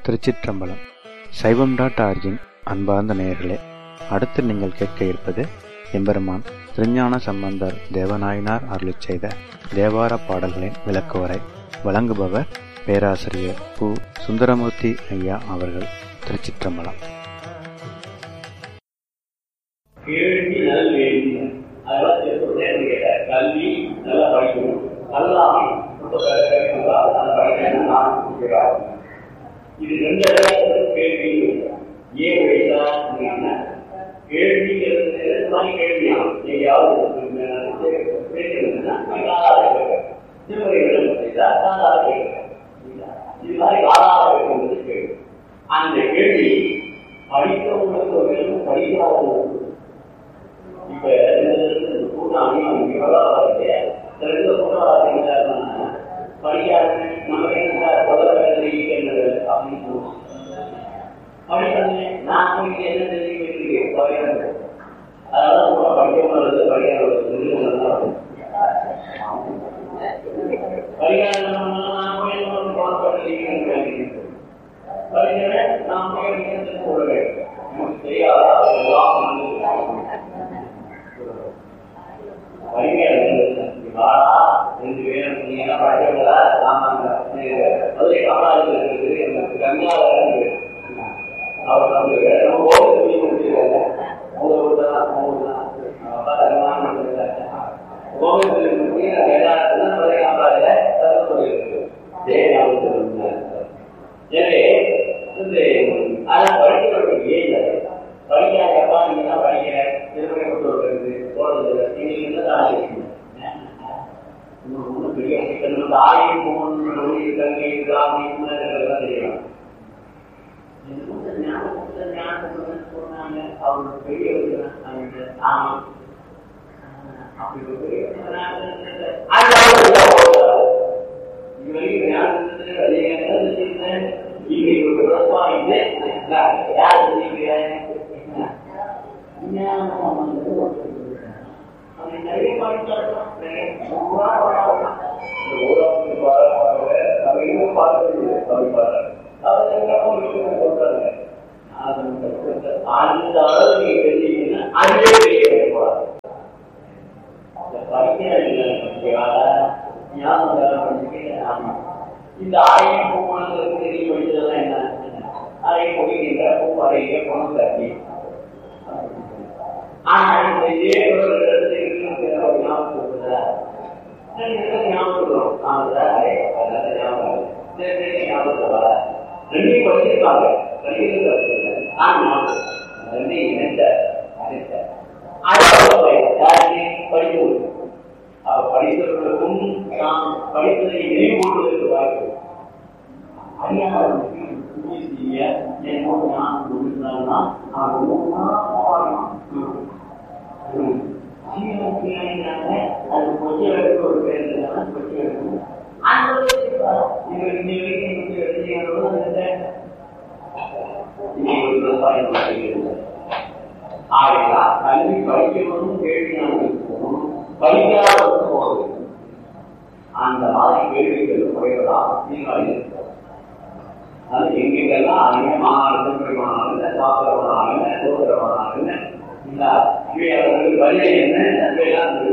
திருச்சிற்றம்பலம் சைவம் dot origin அன்பார்ந்த நேயர்களே அடுத்து நீங்கள் கேட்க இருப்பது எம்பெருமான் திருஞான சம்பந்தர் தேவநாயனார் அருளிச் செய்த தேவார பாடல்களின் விளக்குவரை வழங்குபவர் பேராசிரியர் பு சுந்தரமூர்த்தி ஐயா அவர்கள் திருச்சிற்றம்பலம் கேள்வி நல் வேண்டி அதெல்லாம் சேர்த்து கேட்டார் கல்வி நல்லா படிக்கணும் அல்லாமல் இது ரெண்டு கேள்வி ஏன் வைத்தா கேள்வி மாதிரி கேள்வியா எங்கேயாவது பேசுறதுன்னா இது மாதிரி ஆதாரம் கேட்கறது கேள்வி அந்த கேள்வி படித்தவங்களுக்கு ஒரு வேணும் படிக்காதவங்களுக்கு இப்ப கூட்டாணி ரெண்டு கூட்டம் படிக்காத நமக்கு என்ன முதல்ல வேலை அப்படின்னு படிக்கிறது நான் போய் என்ன தெரிஞ்சுக்கிட்டு படிக்கிறது அதெல்லாம் கூட படிக்கவங்களது படிக்காதது படிக்காத நான் போய் படிக்கிறேன் நான் போய் சொல்ல வேண்டும் நமக்கு தெரியாதா எல்லாம் ரெண்டு பேரும் நீங்க படிக்கிறதா ஆமாங்க மதுரை காமராஜர் இருக்குது எனக்கு கங்காதரன் அவர் வந்து நம்ம ஓட்டு சொல்லி முடிச்சிருக்காங்க அவங்க ஊர் தான் அவங்க எனவே அதை படிக்கிறவர்களுக்கு ஏன் படிக்காதப்பா நீங்க தான் படிக்கிற திருமணம் கொண்டு வருகிறது போறது நீங்க என்ன ஒன்றும் பெரிய சிக்கல் ஆயும் மொழி கல்வி கிராமம் தெரியலாம் சொன்னாங்க அவங்க பெரிய ஆமா அப்படி ஒரு பெரிய நிறைய அந்த அளவு நீங்க தெரிஞ்சீங்கன்னா அதுவே பெரிய இந்த ஆயிரம் பூமானங்களுக்கு தெரிய படிச்சதெல்லாம் என்ன அதை முடிக்கின்ற பூப்பாறையில பணம் தட்டி ஆனா இந்த இதே ஒரு ஞாபகம் ரெண்டையும் படிச்சிருக்காங்க ரெண்டையும் இணைந்த படிப்பு அப்ப படித்தவர்களுக்கும் நாம் படித்ததை நினைவுகொள்வதற்கு வாய்ப்பு அறியாமல் அது கொச்சி எடுக்க ஒரு பேர் கொச்சி எடுக்கணும் கல்வி படிக்கணும் கேள்வி படிக்காத போவது அந்த மாதிரி கேள்விகள் குறைவதாக நீங்கள் அது எங்கெங்கெல்லாம் அதிக மாணவர்கள் சாப்பிடவனாக சோதரவனாக இந்த இவையவர்களுக்கு வழியை என்ன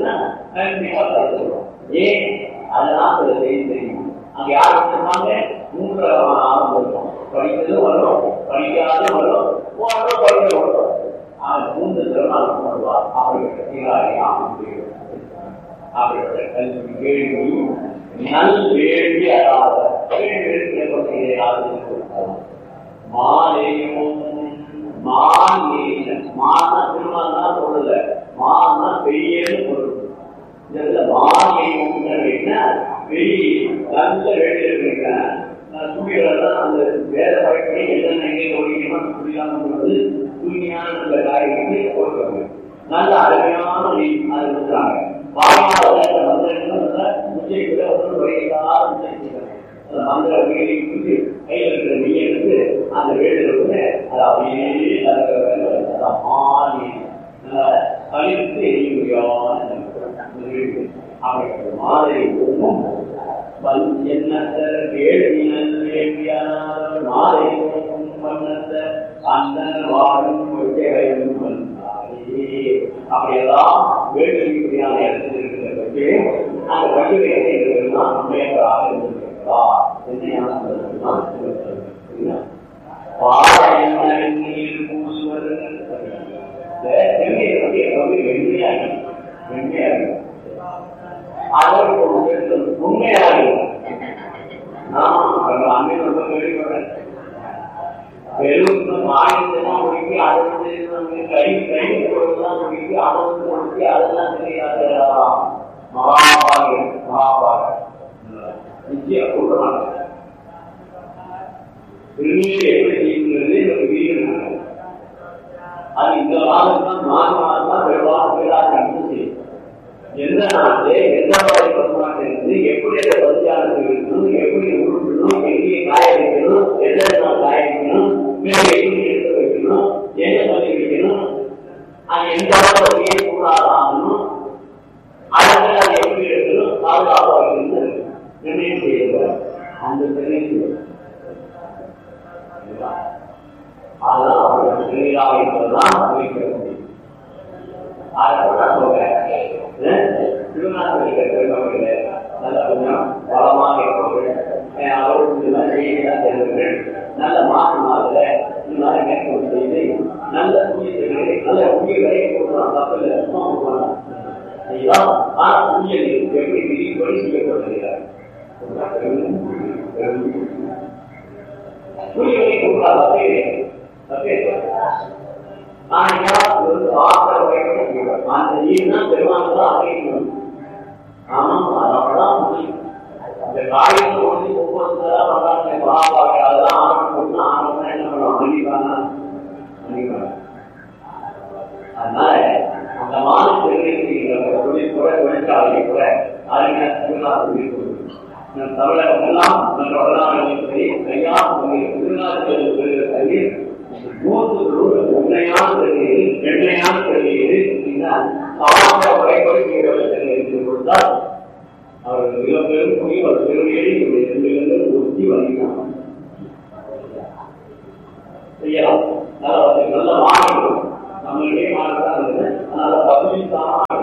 ஏன் அதெல்லாம் சில செய்தி தெரியும் அங்க யார் வச்சிருப்பாங்க மூன்று ஆரம்பம் படிக்கிறது வரும் படிக்காத வரும் வரும் படிக்க வரும் மூன்று திறனால் வருவார் அப்படிப்பட்ட சீராரியா அப்படிப்பட்ட கல்வி கேள்வி நல் வேள்வி அறாத மாலையும் மான் மான திருமணம் தான் சொல்லல மான்னா பெரியன்னு பொருள் இதுல மாலையும் என்ன பெரிய நல்ல வேலை இருக்கிறேன் சூரியதான் அந்த வேத பழக்கை என்னென்ன எங்கே ஒழிக்கணும் புரியாமல் தூய்மையான நல்ல காரியங்களை கொடுக்குறாங்க நல்ல அருமையான நீ அது கொடுக்குறாங்க வாயாளர் மந்திரங்கள் உச்சைக்குள்ள ஒன்று வரையில்லாத உச்சரிக்கிறாங்க அந்த மந்திர உயிரை குறித்து கையில் இருக்கிற நீ எடுத்து அந்த வேடு வந்து அது அப்படியே மாறி கழித்து எரிய முடியாத அப்படிப்பட்ட மாதிரி ஒன்றும் எண்ணற்ற கேள்வி மாலை என்ன ஞானம் தெரியுமா? பாறையின் நீர் பூசுவது வெண்மையை பற்றி எப்பவுமே வெண்மையா இருக்கும். வெண்மையா இருக்கும். அதோடு ஒரு பெருசு உண்மையா இருக்கும். நான் அங்கே ரொம்ப வெளிப்படுறேன் வெறும் மாநிலத்தான் முடிக்கி அதை வந்து வந்து கை கை கொடுத்துதான் முடிக்கி அதை வந்து முடிக்கி அதெல்லாம் தெரியாத மகாபாகியம் மகாபாகியம் நிச்சயம் கூட்டமாக திருநீர் எப்படி செய்யுங்கிறது எனக்கு வீடு அது இந்த மாதம் தான் மாத மாதம் தான் பெரும்பாலும் பேராக கண்டு செய்யும் எந்த நாட்டு எந்த மாதிரி பசுமாட்டு இருந்து எப்படி அந்த பசுச்சாரத்தில் இருக்கணும் எப்படி உருட்டணும் எங்கே காய வைக்கணும் எந்த நாள் காய வைக்கணும் மேலே எப்படி எடுத்து வைக்கணும் என்ன சொல்லி வைக்கணும் அது எந்த அளவு ஏன் கூடாது ஆகணும் அடுத்து அதை எப்படி எடுக்கணும் பாதுகாப்பாக வைக்கணும் நிர்ணயம் செய்யக்கூடாது அந்த நிர்ணயம் அதெல்லாம் அவர்கள் திருவிழாவை தான் வைக்க முடியும் அதனால நான் சொல்றேன் திருநாட்களை பெருமக்களே நல்ல கொஞ்சம் பலமாக இருப்பவர்கள் அவர்களுக்கு இந்த மாதிரி செய்திகளாக தெரிந்தவர்கள் நல்ல மாற்று மாதல இந்த மாதிரி மேற்கொண்டு செய்து நல்ல புண்ணியத்தை நல்ல புண்ணியங்களை கொடுக்கலாம் தப்பில்லை சும்மா கொடுக்கலாம் செய்யலாம் ஆனால் புண்ணியத்தை எப்படி விதிப்படி செய்யப்படுகிறார் புண்ணியங்களை கொடுக்கலாம் தப்பே தப்பே அந்த நீர்னா பெருமாள் தான் அறியணும் ஆமா அதனாலதான் முடியும் இந்த காரியத்தை ஒண்ணு ஒவ்வொருத்தரா பண்றாங்க பாபாங்க அதெல்லாம் ஆரம்பம் பண்ணா ஆரம்பம் என்ன பண்ணுவோம் மன்னிப்பாங்க மன்னிப்பாங்க அதனால அந்த மாதிரி தெரிவிக்கிற தொழில் கூட தொழிற்சாலை கூட அறிஞர் திருநாள் தமிழகம் எல்லாம் நம்ம வடநாடு கையா திருநாள் நூற்றுகளோடு உண்மையான தெரியுது எண்ணையான தெரியுது சமாஜ முறைப்படி நீங்கள் கொடுத்தால் அவர்கள் மிக பெரும் புரிய ஒரு பெருமையை ரெண்டு ஒத்தி வகிக்கலாம் செய்யலாம் நல்ல நல்ல மாநிலம் நம்மளுடைய மாநிலம் இருந்தது அதனால பகுதி தான்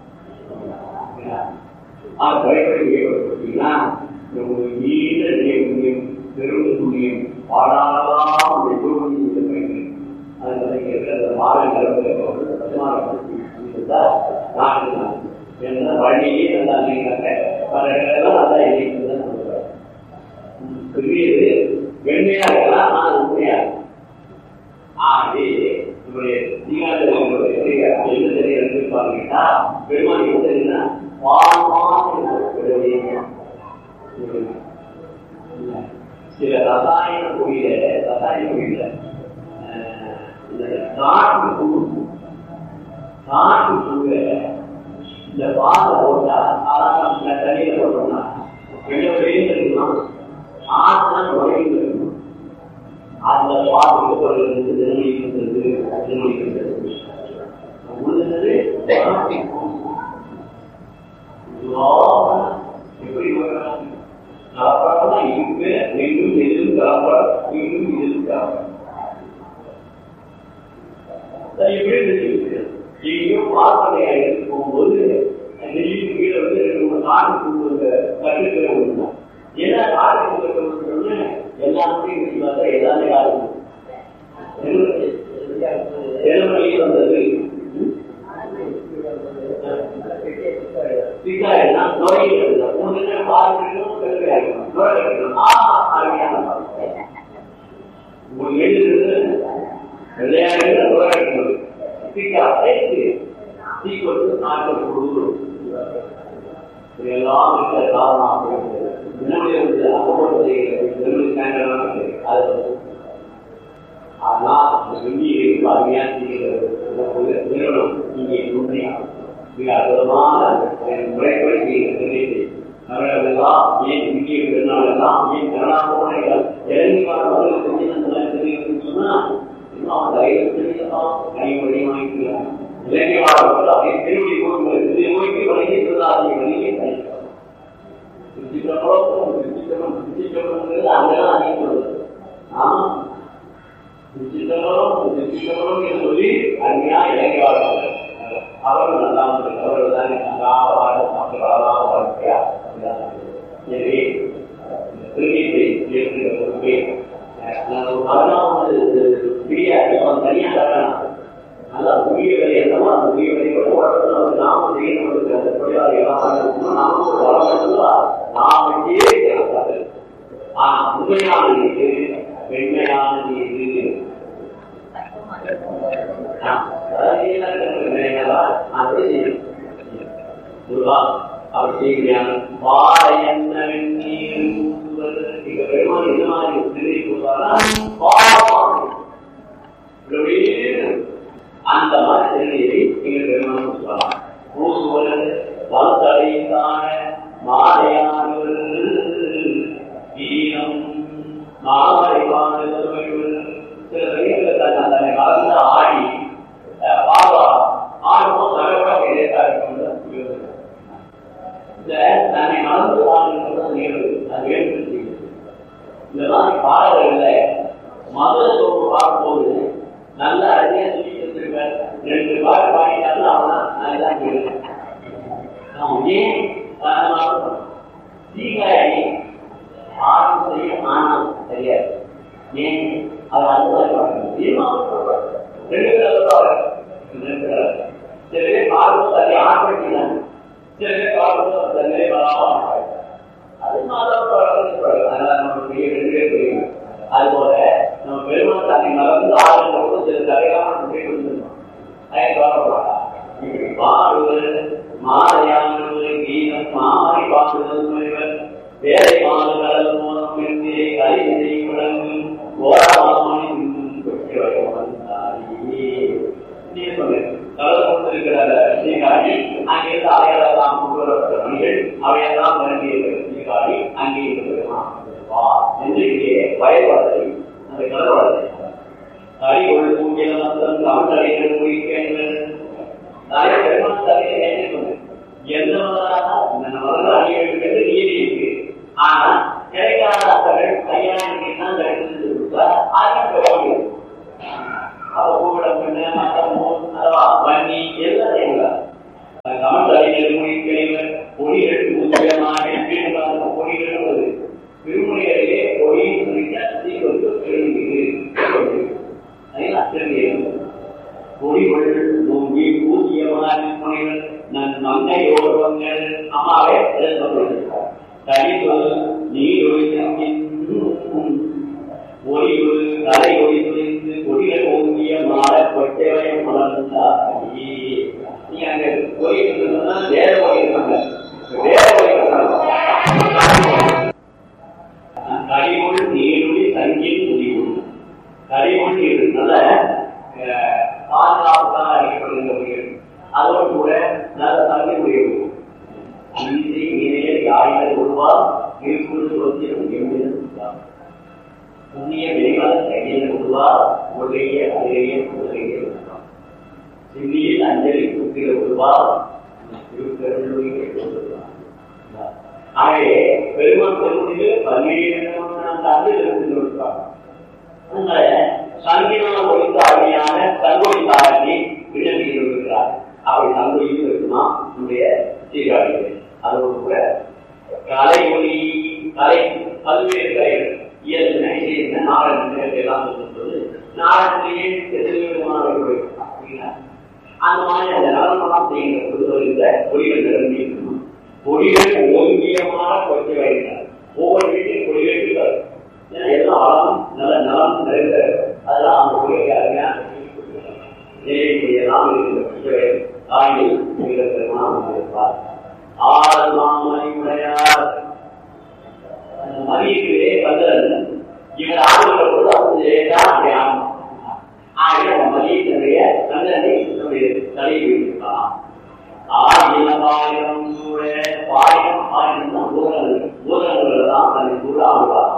அது முறைப்படி ஏற்படுத்தீங்கன்னா உங்களுக்கு நீண்ட முடியும் பெரும் முடியும் பாடாலாம் அந்த குருமணி அது மாலை நிலவு வழியே நல்லா இல்லைங்கிறாங்க பல இடங்கள்லாம் நல்லா இல்லைங்கிறது பெரியது வெண்மையா இருக்கலாம் ஆனால் உண்மையா ஆகவே நம்முடைய தீகாரத்தினுடைய என்ன தெரிய இருப்பாங்கன்னா பெருமாள் என்ன சில ரசாயன பொழியில ரசாயன பொழியில நாட்டு புழு நாட்டு புழு இந்த பாலை போட்டா அதான் தண்ணியில போட்டோம்னா வெளியே வெளியே இருக்கணும் ஆறுனா நுழைந்து இருக்கணும் அந்த பாலுக்கு ஒரு திருமணி இருந்தது திருமணி இருந்தது உள்ளது எப்படி கலப்படம்னா இருக்கு எங்கும் எதிரும் கலப்படம் இங்கும் எதிரும் கலப்படம் எங்கேயும் வாசனையா எடுத்து போகும்போது நெல்லிக்கு கீழே வந்து நம்ம காடு கொடுக்குற கட்டுக்கிற ஒண்ணு ஏன்னா காடு கொடுக்குற எல்லாத்தையும் வச்சு பார்த்தா எல்லாமே காடு எலுமலையில் வந்தது சிக்காயினா நோய்கள் ஒன்று பாதிக்கணும் கருவையாகணும் நோய்கள் ஆ அருமையான உங்களுக்கு எழுதுறது வெள்ளையாக நோய்கள் சிக்கா சீக்கிரம் நாட்கள் கொடுக்கணும் இதெல்லாம் இருக்கிற காரணம் என்னுடைய அகப்படுவதை அது ஆனால் இந்தியை அருமையா நிறுவனம் இங்கே உண்மையாகும் மிக அற்புதமான முறைப்படி தெரிவித்து அவர்களெல்லாம் ஏன் இந்திய பெருநாளெல்லாம் ஏன் கருணாபோனைகள் இறங்கி வாழ்வர்கள் தெரியும் சொன்னா இன்னும் அவன் தைரியம் தெரியலாம் கனிமொழி வாங்கிக்கலாம் இலங்கை வாழ்வர்கள் அதை திருவடி போகும்போது திருமொழிக்கு வழங்கி பிரதாசியை வழங்கி கணிக்கலாம் திருச்சிற்றம்பலம் திருச்சிற்றம்பலம் திருச்சிற்றம்பலங்கிறது அங்கதான் அதிகம் சொல்வது ஆமா திருச்சிற்றம்பலம் திருச்சிற்றம்பலம் என்று சொல்லி அருமையா இலங்கை வாழ்வார்கள் அவர்கள் நல்லா அவர்கள் தான் நன்றாக வாழ வாழ்க்கையா எனவே திருநீர் இருக்கிற பொறுப்பே பதினாவது பிரியா தனியா தரலாம் நல்லா உரிய வேலை என்னமோ அந்த உரிய வேலையோட உடம்புல வந்து நாம செய்யணும் அந்த தொழிலாளி எல்லாம் நாம ஒரு வளர்ந்தா நாம இருக்கிறது ஆனா உண்மையான நீது வெண்மையான நீது அவர் செய்கிறான் பாறையன்ன வெந்நீர் நீங்க பெருமாள் இந்த மாதிரி திரும்பி போவாரா அந்த மாதிரி திருநீரை நீங்கள் பெருமாள் சொல்லலாம் பூசுவது வளர்த்தடைந்தான மாலையானவர் வீரம் மாமரைவானவர் சில சமயத்தில் தன்னை மறந்து ஆடி பாபா ஆடும்போது நகர்வாக இடையாக இருக்கும் இந்த தன்னை மறந்து ஆடுகிறது நிகழ்வு அது வேண்டும் செய்யுது இந்த மாதிரி பாடல்களில் மத சோப்பு பார்க்கும்போது நல்ல அழகியா சொல்லி வச்சிருக்காரு ரெண்டு பாட்டு பாடிட்டாலும் அவன் அதுதான் கேட்கிறேன் அவன் ஏன் சீகாயி ஆரம் செய்ய ஆனம் தெரியாது ஏன் அவர் அந்த மாதிரி பாடணும் ரெண்டு பேர் சில பேர் பார்க்கும் சரி ஆரம்பிக்கிறாங்க சில பேர் பார்க்கும் தன்னை வராமல் அது மாதம் அதனால நமக்கு ரெண்டு பேர் புரியும் அதுபோல நம்ம பெருமாள் தன்னை மறந்து ஆளுநரோடு சில தலையான போய் கொடுத்துருந்தோம் அதை கவலைப்படாதா இப்படி பாடுவது மாலையானது கீதம் மாறி பாடுதல் முனைவர் வேலை மாறுதல் மூலம் என்றே கலிதை விளங்கும் ஓரமாமணி கொட்டி வந்தாரி நீ சொன்னேன் கலந்து கொண்டிருக்கிற சீகாழி அங்கிருந்து அவையெல்லாம் கொண்டு வரப்பட்ட மணிகள் அவையெல்லாம் விளங்கிய சீகாழி அங்கே இருக்கிறான் என்று இங்கே பயன்படுத்தி அந்த கலவரத்தை அறிவொழு பூஜ்ய மந்திரம் தமிழறிஞர் குறிக்கின்றனர் நிறைய பெருமாள் தலையை என்ன சொன்னேன் எந்த மதம் அறிய வேண்டும் என்று நீதி இருக்கு ஆனா கிடைக்காத அத்தர்கள் கையாளுக்கு தான் கிடைக்கிறது அதையும் பெற முடியும் அவ கூவிடம் பண்ண மத்தமோ அதுவா வன்னி எல்லாம் செய்யலாம் தமிழறிஞர் குறிக்கிறவர் பொடிகள் பூஜ்யமாக பொடிகள் வருது திருமுறையிலே பொடி பொடிகள் நோங்கி பூஜ்யமான முனைகள் நன் மங்கையோர்வங்கள் அம்மாவே தனித்தொரு நீரொழி ஒளிவு தலை ஒளி துணிந்து கொடிகள் ஓங்கிய மாற கொட்டவயம் மலர்ந்தாரி நீங்க அங்க கோயில் வேற கோயில் இருக்காங்க வேற கோயில் கரிமொழி நீருளி தங்கின் முடிவு கரிமொழி நீர் நல்ல பாதுகாப்புக்காக அழைக்கப்படுகின்ற உயிர் அதோடு கூட நல்ல தங்கி உயர்வு அநீதி நீரைய யாழிகள் உருவால் இருக்குள் ஒத்திரும் எம்பிலும் புண்ணிய வெளிவர கையில் உருவால் உடைய அதிரைய உதவிய சிந்தியில் அஞ்சலி குத்திர உருவால் திருக்கருளுடைய உருவால் ஆகவே பெருமாள் பெருமொழியில் பல்வேறு ஆண்டு இருந்து கொடுப்பாங்க அதனால சங்கினா ஒழித்த அருமையான தங்கொழி தாராட்டி விண்ணப்பி இருக்கிறார் அப்படி தங்கொழியும் இருக்குமா நம்முடைய சீர்காழிகள் அதோடு கூட கலை ஒளி கலை பல்வேறு கலைகள் இயல்பு இசை நாடக எல்லாம் சொல்லும்போது நாடகத்திலேயே எத்தனை விதமான அந்த மாதிரி அந்த நலமெல்லாம் செய்கிற பொறுத்தவரை இந்த ஒளிகள் நிரம்பி இருக்கணும் கொடிகள் ஓங்கியமான கொட்டி வருகிறார் ஒவ்வொரு வீட்டில் கொடிகள் இருக்காது எல்லாம் அழகம் நல்ல நலம் நிறைந்த அதெல்லாம் அந்த கொடியை அருமையான கொடியெல்லாம் இருக்கிற தாயில் பெருமானம் இருப்பார் ஆறு மாமணி உடையார் அந்த மதியிலே கந்தரன் இவர் ஆளுகிற பொழுது அவங்க தான் அப்படி ஆகும் ஆகிய மதியத்தினுடைய கந்தனை நம்முடைய தலையில் வைத்திருக்கலாம் ஆயிரம் ஆயிரம் கூட ஆயிரம் ஆயிரம் தான் பூதங்கள் பூதங்கள் தான் அதை கூட ஆடுவாராம்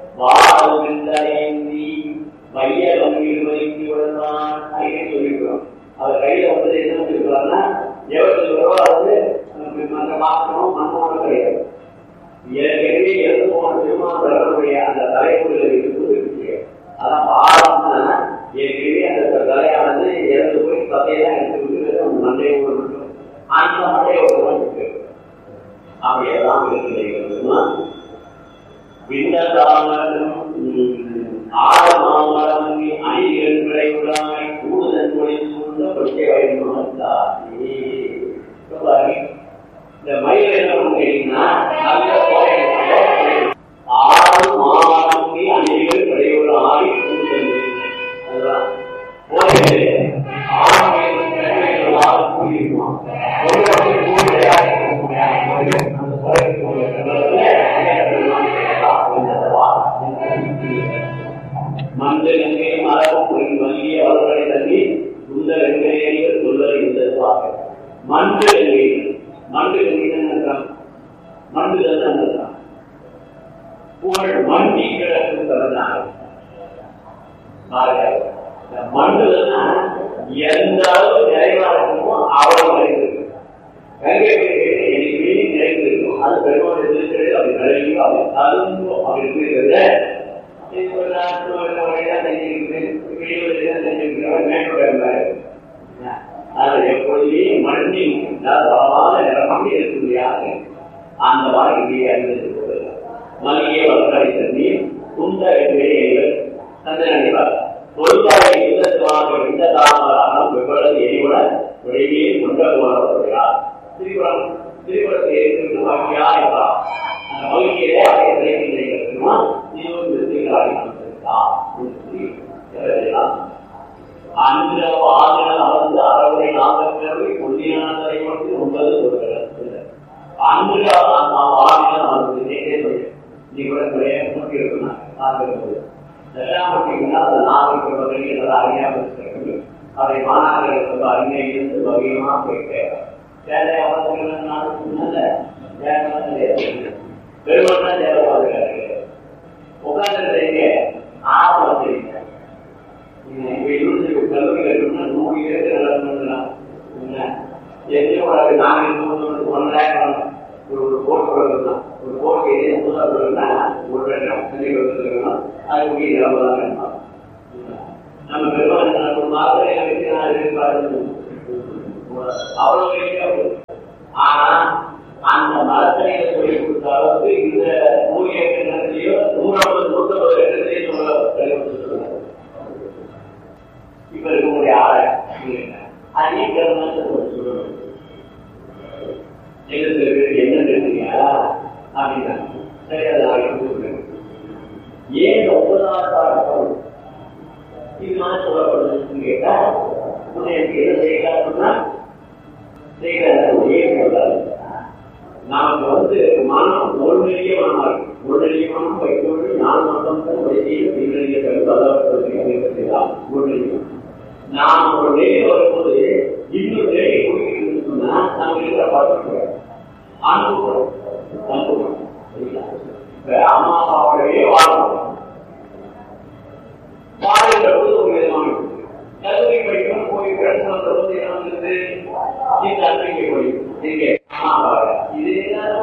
வாழி மைய வங்கியில் வைத்து விடலாம் ஐயே சொல்லிக்கிறோம் அவர் கையில வந்து என்ன சொல்லிக்கிறாருன்னா எவர் சொல்றோ அது மற்ற மாற்றமும் மண்ணோட கிடையாது ஏற்கனவே இறந்து போன திருமாவளவருடைய அந்த தலைமுறையில் இருக்குது அதான் பாடம்னா ஏற்கனவே அந்த தலையானது இறந்து போய் கதையெல்லாம் எடுத்து விட்டு மண்டையை மட்டும் அந்த மண்டையை ஒரு அப்படியெல்லாம் இருக்கிறது விண்ணதான ஆழமாமரமங்கி அணிகள் விளைவுடாய் கூடுதல் மொழி சூழ்ந்த பற்றிய வயது இந்த மயில் என்ன பண்ணுறீங்கன்னா நல்ல கோயில் ஆறு மாமரமங்கி அணிகள் விளைவுடாய் கூடுதல் அதுதான் கோயில் ஆறு மயில் விளைவுகள் ஆறு கூடியிருக்குமா ஒரு வருஷம் கூடி விளையாட்டு அந்த மண்டலங்கே மரபும் வங்கிய அவர்களை தண்ணி இந்த வெங்கையர்கள் சொல்வதை இந்த பார்க்க மண்டு வெங்கை மண்டு வெங்கை மண்டு தான் புகழ் மண்டி கிடக்கும் தரனாக மண்டுலன்னா எந்த அளவு நிறைவா இருக்குமோ அவ்வளவு நிறைந்திருக்கு கங்கை என்னைக்குமே நிறைந்திருக்கும் அது பெருமாள் இருக்கிறது அப்படி நிறையும் அப்படி தரும்போ அப்படி இருக்கிறத எப்பொழுதே மண்ணில் பலமான நிறமாக இருக்கும்படியாக அந்த வாழ்க்கையை அறிந்தது மல்லிகை வளர்க்கலை தண்ணி துண்ட வெள்ளையர்கள் தந்தை நினைவார் தொழிற்சாலை யுத்தத்துவாக இந்த தாமராக வெவ்வளவு எரிவுட வெளியே கொண்ட போகிறார் திரிபுரம் திரிபுரத்தை எரிந்து வாக்கியா என்றார் அந்த மகிழ்ச்சியிலே அதை விரைவில் நினைக்கிறதுமா அந்த வாதங்கள் அமர்ந்து அறவுரை நாகப்பிறவை கொள்ளினானதை மட்டும் ஒன்பது சொல்கிறது அன்று வாதங்கள் அமர்ந்து நீ கூட நிறைய கூட்டி இருக்கணும் நாகப்பிறவை எல்லாம் பார்த்தீங்கன்னா அந்த நாகப்பிறவை எல்லாம் அறியாமல் இருக்கிறது அதை மாணவர்கள் ரொம்ப அருமையாக இருந்து வகையமாக போயிட்டு வேலை அவசரங்கள் நாடு பெருமாள் தான் தேவைப்படுகிறார்கள் உட்கார்ந்து ஆரம்பம் வச்சிருக்கீங்க கல்லூரி கட்டணும்னா நூறு ஏக்கர் எத்தனை நாங்கள் ஒன் லேக் ஒரு ஒரு போட் கொடுக்கணும் ஒரு போட் ஏரியா புதுசாக கொடுக்கணும்னா ஒரு லட்சம் தண்ணி கொடுத்துருக்கணும் அது முடிய நிலமதான் வேணும் நம்ம பெருமாள் ஒரு மாதம் வச்சு அவ்வளவு ஆனா அந்த மரத்தனையை சொல்லி கொடுத்த அளவுக்கு இந்த நூறு ஏக்கர் நிலத்திலேயோ நூறாவது நூற்றம்பது ஏக்கர்லயே சொல்ல இப்ப இருக்கக்கூடிய ஆளை அதே சொல்லணும் எங்களுக்கு என்ன தெரியுங்களா அப்படின்னா சரி அதை ஆகிட்டு ஏன் ஒன்பதாவது பாடம் இது மாதிரி சொல்லப்படுதுன்னு கேட்டா உன்னை எனக்கு என்ன செய்யலாம் சொன்னா நமக்கு வந்து மனம் ஒரு நெறிய மனமா இருக்கு ஒரு நெறிய மனம் வைக்கோடு நாலு மதம் நாம் ஒரு நெறி வரும்போது இன்னொரு நெறி குடிக்கணும்னா நம்ம இருக்கிற பார்த்து அனுபவம் அனுபவம் அம்மா அப்பாவோடவே வாழணும் வாழ்கின்ற போது ஒரு விதமான கல்லூரி படிக்கணும் போய் ஃப்ரெண்ட்ஸ் வந்தபோது என்ன வந்தது இந்த அன்றைக்கு படிக்கும் இங்கே இது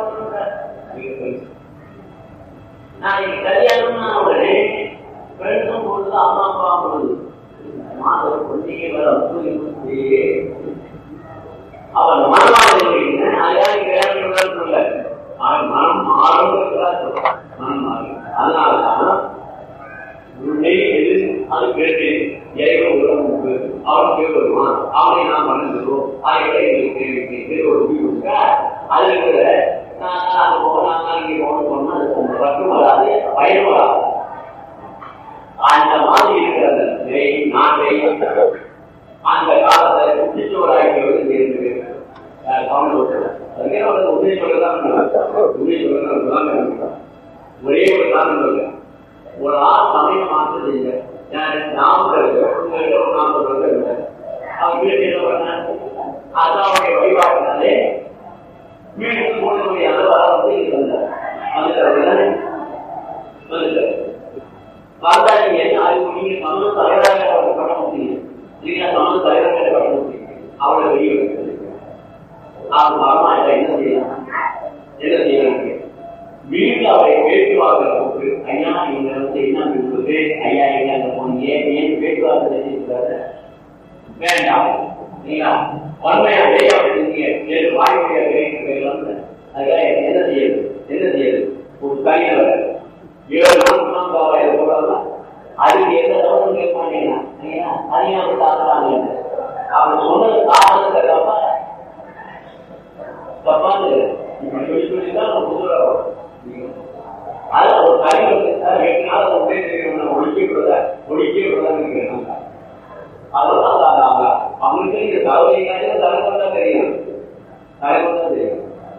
நான் கல்யாணம்னா உடனே ஃப்ரெண்ட்ஸும் பொழுது அம்மா அப்பா பொழுது மாதம் பொண்ணிகை வர அவன் மனமாதிரி அதான் சொல்ல அவன் மனம் மாறும் மனம் மாறும் அதனாலதான் உன்னை எது அது கேட்டு இறைவன் உலகம் அவன் பேர் வருவான் அவனை நாம் மறந்துடுவோம் அதை எங்களுக்கு ஒரு முடிவு அதுல கூட நான் அது போகலாம் இங்கே போகணும் போனா அது பற்றும் வராது பயன் வராது அந்த மாதிரி இருக்கிற அந்த நிலை நாட்டை அந்த காலத்தை குட்டிச்சோராக்கியவர்கள் இருந்து கவனம் விட்டுறேன் உண்மை சொல்லதான் உண்மை சொல்லதான் ஒரே ஒரு காரணம் இல்லை ஒரு ஆள் சமயம் மாற்றம் இல்லை நாமக்கல் உங்கள்கிட்ட ஒரு நாமக்கல் இல்லை அவன் வீட்டு என்ன பண்ண அதாவுடைய வழிபாட்டினாலே வீட்டுக்கு போனக்கூடிய அளவு வந்து இது வந்தார் வந்துட்டாரு வந்துட்டார் பார்த்தா நீங்க என்ன அறிவு நீங்க சமூக தலைவராக பண்ண முடியும் நீங்க சமூக தலைவராக பண்ண முடியும் அவளை வெளியே வைக்கிறது அவன் மரமா என்ன செய்யலாம் என்ன செய்யலாம் வீட்டில் அவரை பேச்சுவார்த்தை கூப்பிட்டு ஐயா நீங்க வந்து என்ன விரும்புது ஐயா எங்க அங்க போனீங்க ஏன் பேச்சுவார்த்தை செஞ்சிருக்காரு வேண்டாம் நீங்க வன்மையாவே அப்படிங்க ஏழு வாயுடைய பேசுறீங்க அதுக்காக என்ன செய்யுது என்ன செய்யுது ஒரு தனியார் ஏழு நாட்கள் அது எந்த தவறும் கேட்க மாட்டேங்கிறான் இல்லையா? தனியா போய் தாக்குறாங்க அவன் சொன்னது காரணத்தை தப்பா தப்பாது இப்படி சொல்லி சொல்லி தான் அவன் குதிரை வரும். அதுல ஒரு கறி வந்து சார் எட்டு நாள் அதை உடனே செய்யணும் ஒழிக்க விடுறத ஒழிக்க விடுறதான்னு அதெல்லாம் அவங்க- அவங்க அவங்களுக்கு இந்த தவறு தலைவர் தான் தெரியும் தலைவர் தான் தெரியும்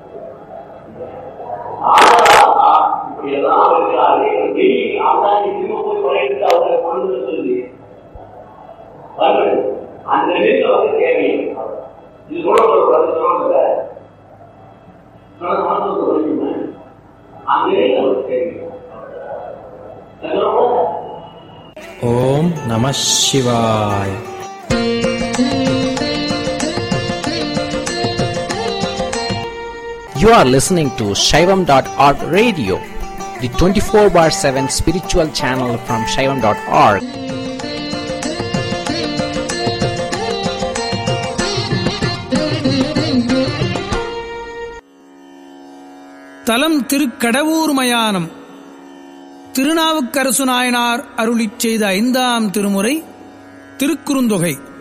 ஆனா இப்படி எல்லாம் இருக்கிறாரு டெய்லி அவதான் திரும்ப போய் குறையிட்டு அவங்களை கொண்டு சொல்லி வருவது அந்த நிலையில வந்து தேவை இது கூட ஒரு பதில் சொல்லுங்க மனசு புரிஞ்சுங்க அந்த நிலையில வந்து தேவை ஓம் நம சிவாய் You are listening to Shaivam.org radio, the 24 bar 7 spiritual channel from Shaivam.org. தலம் திருக்கடவூர் மயானம் திருநாவுக்கரசு நாயனார் அருளிச் செய்த ஐந்தாம் திருமுறை திருக்குறுந்தொகை